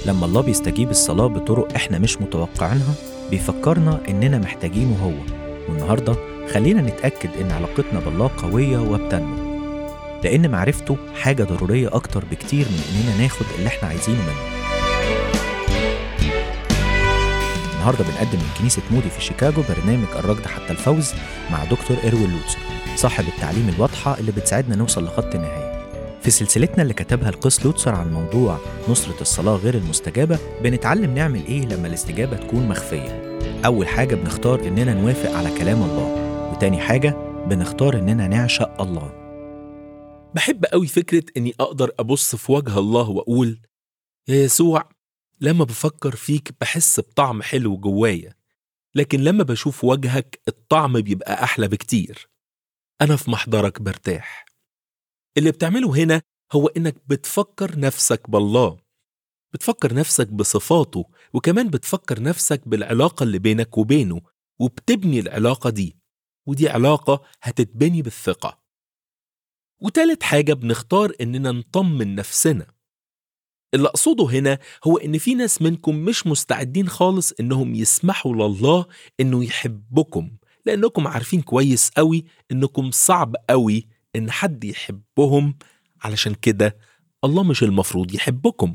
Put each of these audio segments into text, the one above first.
لما الله بيستجيب الصلاة بطرق إحنا مش متوقعينها بيفكرنا إننا محتاجينه هو والنهاردة خلينا نتأكد إن علاقتنا بالله قوية وبتنمو لأن معرفته حاجة ضرورية أكتر بكتير من إننا ناخد اللي إحنا عايزينه منه النهارده بنقدم من كنيسة مودي في شيكاغو برنامج الركض حتى الفوز مع دكتور إروين لوتسر صاحب التعليم الواضحة اللي بتساعدنا نوصل لخط النهاية في سلسلتنا اللي كتبها القس لوتسر عن موضوع نصرة الصلاة غير المستجابة بنتعلم نعمل إيه لما الاستجابة تكون مخفية أول حاجة بنختار إننا نوافق على كلام الله وتاني حاجة بنختار إننا نعشق الله بحب قوي فكرة إني أقدر أبص في وجه الله وأقول يا يسوع لما بفكر فيك بحس بطعم حلو جوايا لكن لما بشوف وجهك الطعم بيبقى أحلى بكتير أنا في محضرك برتاح اللي بتعمله هنا هو إنك بتفكر نفسك بالله بتفكر نفسك بصفاته وكمان بتفكر نفسك بالعلاقة اللي بينك وبينه وبتبني العلاقة دي ودي علاقة هتتبني بالثقة وتالت حاجة بنختار إننا نطمن نفسنا اللي أقصده هنا هو إن في ناس منكم مش مستعدين خالص إنهم يسمحوا لله إنه يحبكم لأنكم عارفين كويس قوي إنكم صعب قوي إن حد يحبهم علشان كده الله مش المفروض يحبكم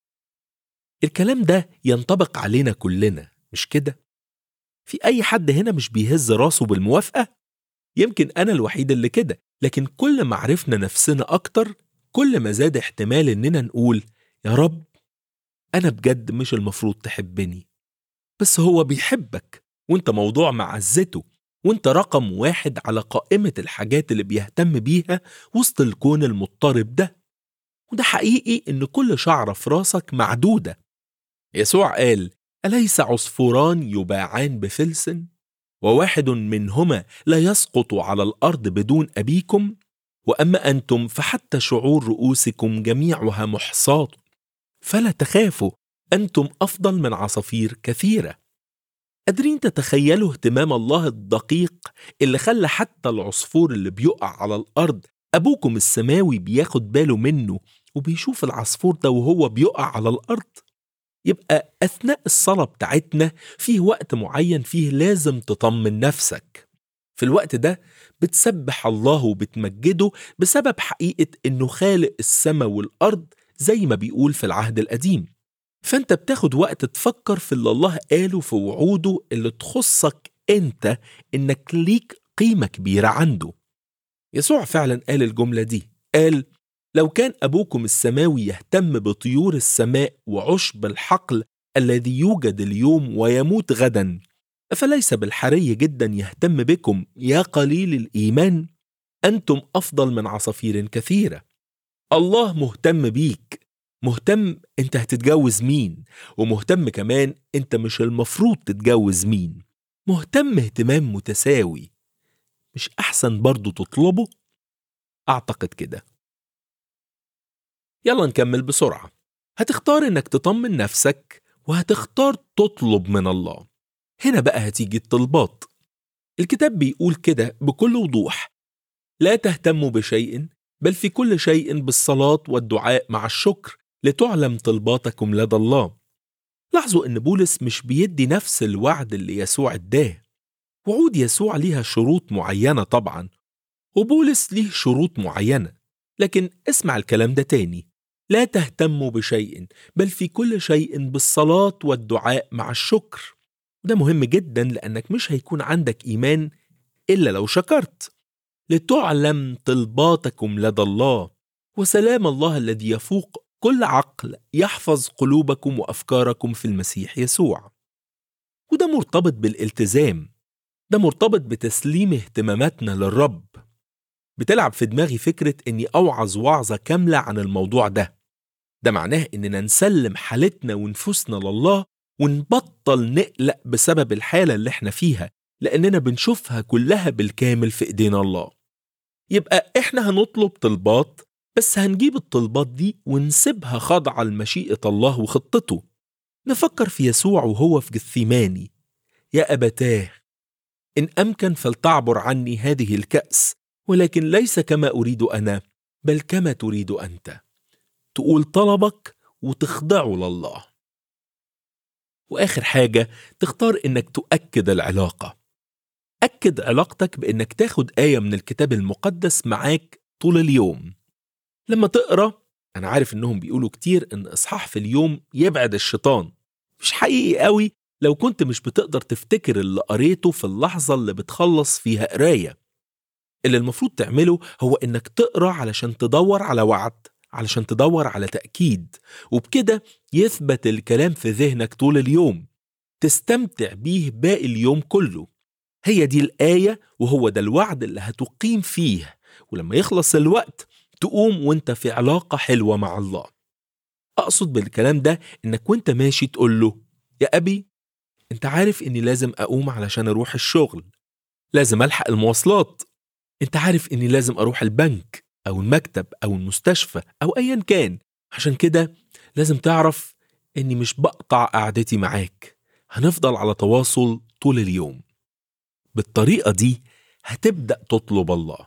الكلام ده ينطبق علينا كلنا مش كده؟ في أي حد هنا مش بيهز راسه بالموافقة؟ يمكن أنا الوحيد اللي كده لكن كل ما عرفنا نفسنا أكتر كل ما زاد احتمال إننا نقول يا رب أنا بجد مش المفروض تحبني بس هو بيحبك وانت موضوع معزته وانت رقم واحد على قائمة الحاجات اللي بيهتم بيها وسط الكون المضطرب ده وده حقيقي إن كل شعرة في راسك معدودة يسوع قال أليس عصفوران يباعان بفلس وواحد منهما لا يسقط على الأرض بدون أبيكم وأما أنتم فحتى شعور رؤوسكم جميعها محصاة فلا تخافوا أنتم أفضل من عصافير كثيرة قادرين تتخيلوا اهتمام الله الدقيق اللي خلى حتى العصفور اللي بيقع على الأرض أبوكم السماوي بياخد باله منه وبيشوف العصفور ده وهو بيقع على الأرض يبقى أثناء الصلاة بتاعتنا فيه وقت معين فيه لازم تطمن نفسك في الوقت ده بتسبح الله وبتمجده بسبب حقيقة إنه خالق السماء والأرض زي ما بيقول في العهد القديم فأنت بتاخد وقت تفكر في اللي الله قاله في وعوده اللي تخصك أنت إنك ليك قيمة كبيرة عنده يسوع فعلا قال الجملة دي قال لو كان أبوكم السماوي يهتم بطيور السماء وعشب الحقل الذي يوجد اليوم ويموت غدا فليس بالحري جدا يهتم بكم يا قليل الإيمان أنتم أفضل من عصافير كثيرة الله مهتم بيك مهتم انت هتتجوز مين ومهتم كمان انت مش المفروض تتجوز مين مهتم اهتمام متساوي مش أحسن برضو تطلبه؟ أعتقد كده يلا نكمل بسرعة هتختار انك تطمن نفسك وهتختار تطلب من الله هنا بقى هتيجي الطلبات الكتاب بيقول كده بكل وضوح لا تهتموا بشيء بل في كل شيء بالصلاة والدعاء مع الشكر لتعلم طلباتكم لدى الله لاحظوا ان بولس مش بيدي نفس الوعد اللي يسوع اداه وعود يسوع ليها شروط معينة طبعا وبولس ليه شروط معينة لكن اسمع الكلام ده تاني لا تهتموا بشيء بل في كل شيء بالصلاة والدعاء مع الشكر ده مهم جدا لأنك مش هيكون عندك إيمان إلا لو شكرت لتعلم طلباتكم لدى الله وسلام الله الذي يفوق كل عقل يحفظ قلوبكم وأفكاركم في المسيح يسوع وده مرتبط بالالتزام ده مرتبط بتسليم اهتماماتنا للرب بتلعب في دماغي فكرة إني أوعظ وعظة كاملة عن الموضوع ده ده معناه إننا نسلم حالتنا ونفوسنا لله ونبطل نقلق بسبب الحالة اللي احنا فيها لأننا بنشوفها كلها بالكامل في إيدينا الله يبقى احنا هنطلب طلبات بس هنجيب الطلبات دي ونسيبها خاضعة لمشيئة الله وخطته نفكر في يسوع وهو في جثيماني يا أبتاه إن أمكن فلتعبر عني هذه الكأس ولكن ليس كما أريد أنا بل كما تريد أنت تقول طلبك وتخضعه لله وآخر حاجة تختار إنك تؤكد العلاقة أكد علاقتك بإنك تاخد آية من الكتاب المقدس معاك طول اليوم لما تقرأ أنا عارف إنهم بيقولوا كتير إن إصحاح في اليوم يبعد الشيطان مش حقيقي قوي لو كنت مش بتقدر تفتكر اللي قريته في اللحظة اللي بتخلص فيها قراية اللي المفروض تعمله هو إنك تقرأ علشان تدور على وعد علشان تدور على تأكيد وبكده يثبت الكلام في ذهنك طول اليوم تستمتع بيه باقي اليوم كله هي دي الآية وهو ده الوعد اللي هتقيم فيه ولما يخلص الوقت تقوم وانت في علاقة حلوة مع الله أقصد بالكلام ده إنك وانت ماشي تقول له يا أبي انت عارف إني لازم أقوم علشان أروح الشغل لازم ألحق المواصلات انت عارف إني لازم أروح البنك أو المكتب أو المستشفى أو أيا كان عشان كده لازم تعرف إني مش بقطع قعدتي معاك هنفضل على تواصل طول اليوم بالطريقة دي هتبدأ تطلب الله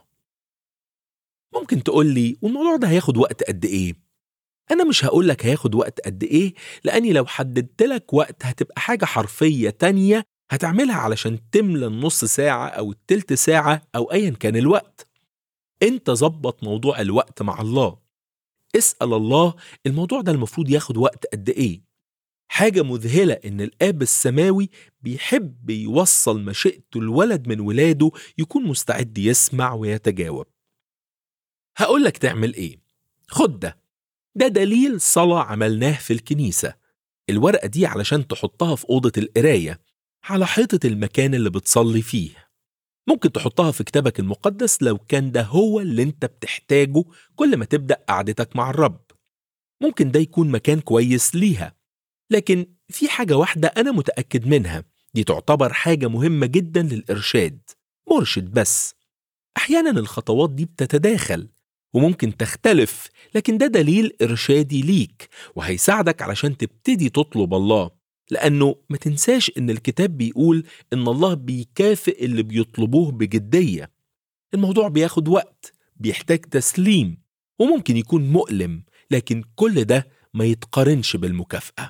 ممكن تقول لي والموضوع ده هياخد وقت قد إيه؟ أنا مش هقول لك هياخد وقت قد إيه لأني لو حددت لك وقت هتبقى حاجة حرفية تانية هتعملها علشان تملى النص ساعة أو التلت ساعة أو أيا كان الوقت أنت ظبط موضوع الوقت مع الله اسأل الله الموضوع ده المفروض ياخد وقت قد إيه حاجة مذهلة إن الآب السماوي بيحب يوصل مشيئته الولد من ولاده يكون مستعد يسمع ويتجاوب هقول لك تعمل إيه خد ده ده دليل صلاة عملناه في الكنيسة الورقة دي علشان تحطها في أوضة القراية على حيطة المكان اللي بتصلي فيه ممكن تحطها في كتابك المقدس لو كان ده هو اللي انت بتحتاجه كل ما تبدأ قعدتك مع الرب ممكن ده يكون مكان كويس ليها لكن في حاجة واحدة أنا متأكد منها دي تعتبر حاجة مهمة جدا للإرشاد مرشد بس أحيانا الخطوات دي بتتداخل وممكن تختلف لكن ده دليل إرشادي ليك وهيساعدك علشان تبتدي تطلب الله لأنه ما تنساش إن الكتاب بيقول إن الله بيكافئ اللي بيطلبوه بجدية الموضوع بياخد وقت بيحتاج تسليم وممكن يكون مؤلم لكن كل ده ما يتقارنش بالمكافأة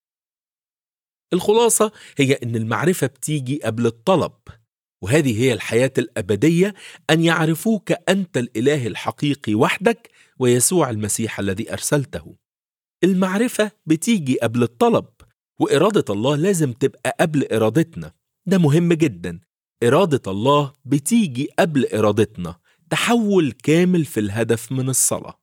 الخلاصة هي إن المعرفة بتيجي قبل الطلب وهذه هي الحياة الأبدية أن يعرفوك أنت الإله الحقيقي وحدك ويسوع المسيح الذي أرسلته المعرفة بتيجي قبل الطلب وإرادة الله لازم تبقى قبل إرادتنا ده مهم جدا إرادة الله بتيجي قبل إرادتنا تحول كامل في الهدف من الصلاة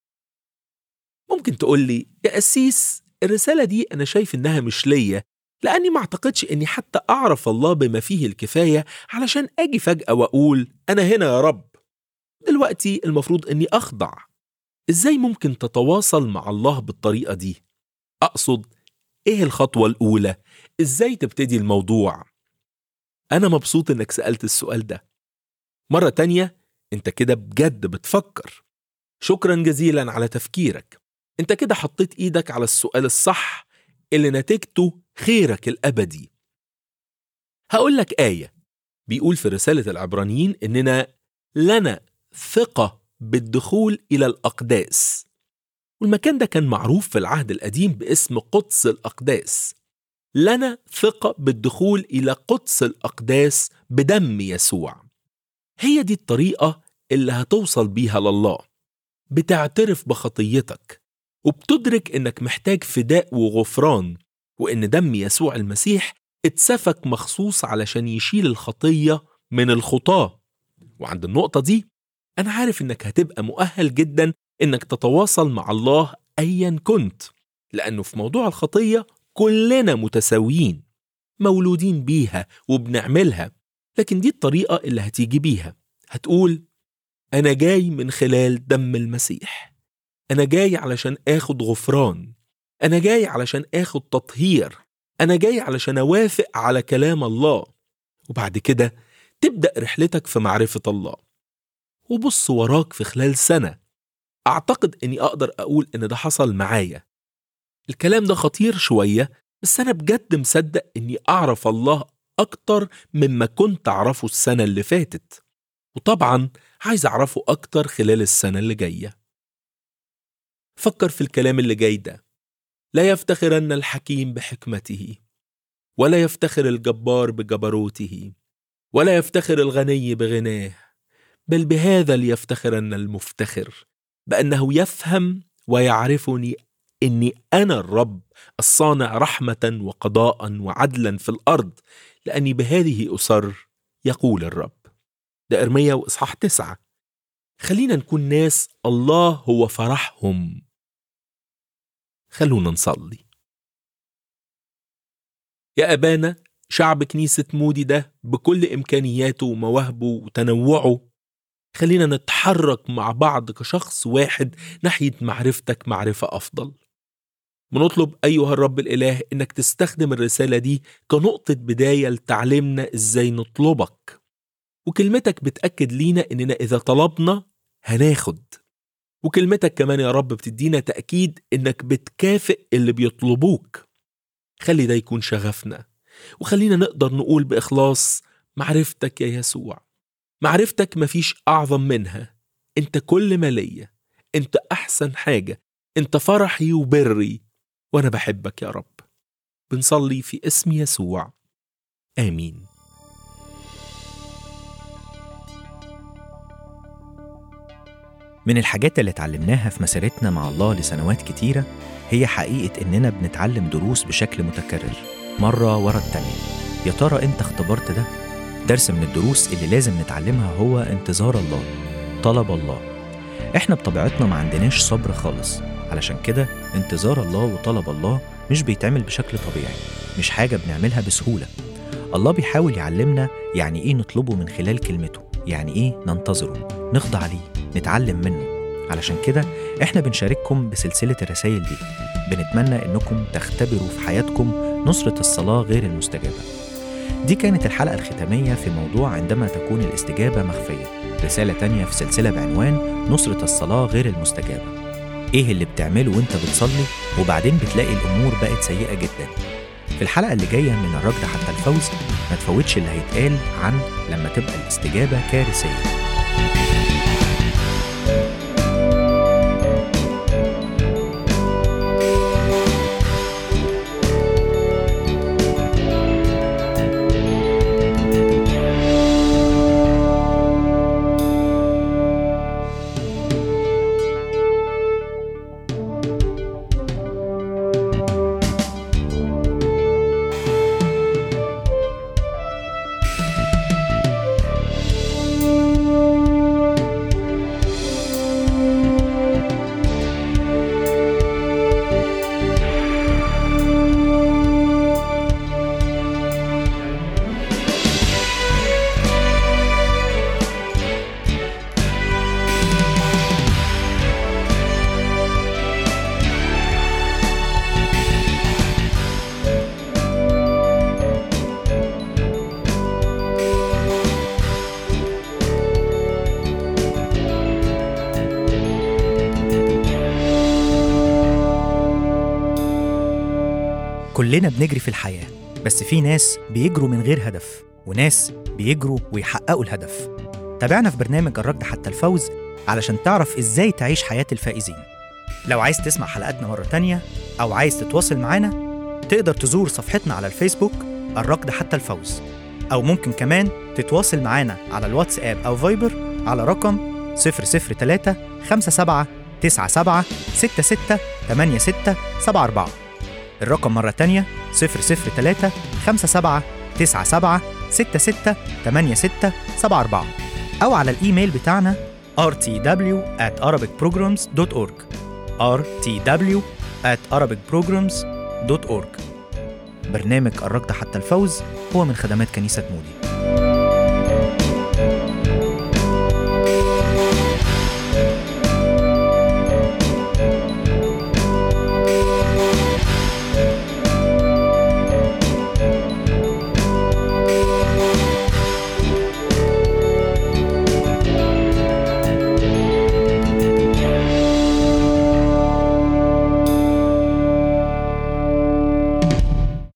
ممكن تقول لي يا أسيس الرسالة دي أنا شايف إنها مش ليا لأني ما أعتقدش إني حتى أعرف الله بما فيه الكفاية علشان أجي فجأة وأقول أنا هنا يا رب دلوقتي المفروض إني أخضع إزاي ممكن تتواصل مع الله بالطريقة دي؟ أقصد إيه الخطوة الأولى؟ إزاي تبتدي الموضوع؟ أنا مبسوط إنك سألت السؤال ده مرة تانية أنت كده بجد بتفكر شكرا جزيلا على تفكيرك أنت كده حطيت إيدك على السؤال الصح اللي نتيجته خيرك الأبدي هقول لك آية بيقول في رسالة العبرانيين إننا لنا ثقة بالدخول إلى الأقداس والمكان ده كان معروف في العهد القديم باسم قدس الأقداس لنا ثقة بالدخول إلى قدس الأقداس بدم يسوع هي دي الطريقة اللي هتوصل بيها لله بتعترف بخطيتك وبتدرك إنك محتاج فداء وغفران وإن دم يسوع المسيح اتسفك مخصوص علشان يشيل الخطية من الخطاة وعند النقطة دي أنا عارف إنك هتبقى مؤهل جدا إنك تتواصل مع الله أيا كنت لأنه في موضوع الخطية كلنا متساويين مولودين بيها وبنعملها لكن دي الطريقة اللي هتيجي بيها هتقول أنا جاي من خلال دم المسيح أنا جاي علشان آخد غفران أنا جاي علشان آخد تطهير أنا جاي علشان أوافق على كلام الله وبعد كده تبدأ رحلتك في معرفة الله وبص وراك في خلال سنة أعتقد أني أقدر أقول إن ده حصل معايا الكلام ده خطير شوية بس أنا بجد مصدق أني أعرف الله أكتر مما كنت أعرفه السنة اللي فاتت وطبعا عايز أعرفه أكتر خلال السنة اللي جاية فكر في الكلام اللي جاي ده لا يفتخرن الحكيم بحكمته ولا يفتخر الجبار بجبروته ولا يفتخر الغني بغناه بل بهذا ليفتخرن المفتخر بانه يفهم ويعرفني اني انا الرب الصانع رحمه وقضاء وعدلا في الارض لاني بهذه اسر يقول الرب ده ارميا واصحاح تسعه خلينا نكون ناس الله هو فرحهم خلونا نصلي يا أبانا شعب كنيسة مودي ده بكل إمكانياته ومواهبه وتنوعه خلينا نتحرك مع بعض كشخص واحد ناحية معرفتك معرفة أفضل بنطلب أيها الرب الإله إنك تستخدم الرسالة دي كنقطة بداية لتعليمنا إزاي نطلبك وكلمتك بتأكد لينا إننا إذا طلبنا هناخد وكلمتك كمان يا رب بتدينا تأكيد إنك بتكافئ اللي بيطلبوك خلي ده يكون شغفنا وخلينا نقدر نقول بإخلاص معرفتك يا يسوع معرفتك مفيش أعظم منها أنت كل ما ليا أنت أحسن حاجة أنت فرحي وبري وأنا بحبك يا رب بنصلي في اسم يسوع آمين من الحاجات اللي اتعلمناها في مسيرتنا مع الله لسنوات كتيرة هي حقيقة إننا بنتعلم دروس بشكل متكرر مرة ورا التانية يا ترى أنت اختبرت ده؟ درس من الدروس اللي لازم نتعلمها هو انتظار الله طلب الله احنا بطبيعتنا ما عندناش صبر خالص علشان كده انتظار الله وطلب الله مش بيتعمل بشكل طبيعي مش حاجة بنعملها بسهولة الله بيحاول يعلمنا يعني ايه نطلبه من خلال كلمته يعني ايه ننتظره نخضع ليه نتعلم منه علشان كده احنا بنشارككم بسلسلة الرسائل دي بنتمنى انكم تختبروا في حياتكم نصرة الصلاة غير المستجابة دي كانت الحلقة الختامية في موضوع عندما تكون الاستجابة مخفية رسالة تانية في سلسلة بعنوان نصرة الصلاة غير المستجابة ايه اللي بتعمله وانت بتصلي وبعدين بتلاقي الامور بقت سيئة جدا في الحلقة اللي جاية من الركض حتى الفوز ما تفوتش اللي هيتقال عن لما تبقى الاستجابة كارثية كلنا بنجري في الحياة بس في ناس بيجروا من غير هدف وناس بيجروا ويحققوا الهدف تابعنا في برنامج الركض حتى الفوز علشان تعرف ازاي تعيش حياة الفائزين لو عايز تسمع حلقاتنا مرة تانية أو عايز تتواصل معانا تقدر تزور صفحتنا على الفيسبوك الركض حتى الفوز أو ممكن كمان تتواصل معانا على الواتساب أو فايبر على رقم 003 57 97 66 86 74 الرقم مرة تانية 003 57 97 66 86 74 أو على الإيميل بتاعنا rtw at arabicprograms.org rtw at arabicprograms.org برنامج الركض حتى الفوز هو من خدمات كنيسة مودي